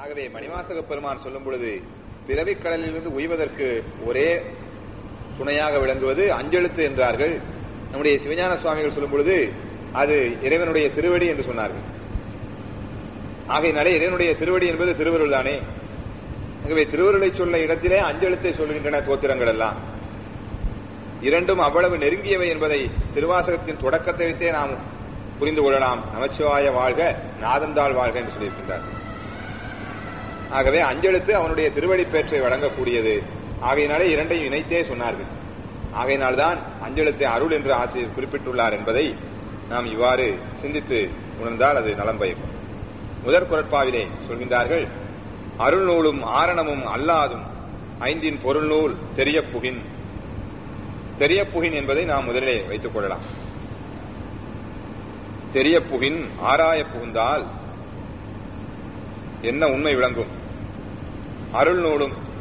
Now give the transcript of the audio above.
ஆகவே மணிவாசக பெருமான் சொல்லும் பொழுது பிறவிக் கடலிலிருந்து உய்வதற்கு ஒரே துணையாக விளங்குவது அஞ்செழுத்து என்றார்கள் நம்முடைய சிவஞான சுவாமிகள் சொல்லும் பொழுது அது இறைவனுடைய திருவடி என்று சொன்னார்கள் ஆகையினாலே இறைவனுடைய திருவடி என்பது திருவருள் தானே ஆகவே திருவருளை சொல்ல இடத்திலே அஞ்செழுத்தை சொல்கின்றன தோத்திரங்கள் எல்லாம் இரண்டும் அவ்வளவு நெருங்கியவை என்பதை திருவாசகத்தின் தொடக்கத்தை வைத்தே நாம் புரிந்து கொள்ளலாம் நமச்சிவாய வாழ்க நாதந்தாள் வாழ்க என்று சொல்லியிருக்கின்றார் ஆகவே அஞ்செழுத்து அவனுடைய திருவடி பேற்றை வழங்கக்கூடியது ஆகையினாலே இரண்டையும் இணைத்தே சொன்னார்கள் ஆகையினால்தான் அஞ்செழுத்தை அருள் என்று ஆசிரியர் குறிப்பிட்டுள்ளார் என்பதை நாம் இவ்வாறு சிந்தித்து உணர்ந்தால் அது நலம் பயக்கும் முதற் குரட்பாவிலே சொல்கின்றார்கள் அருள் நூலும் ஆரணமும் அல்லாதும் ஐந்தின் பொருள் நூல் தெரிய புகின் தெரிய புகின் என்பதை நாம் முதலிலே வைத்துக் கொள்ளலாம் தெரிய புகின் ஆராய புகுந்தால் என்ன உண்மை விளங்கும் அருள் நூலும்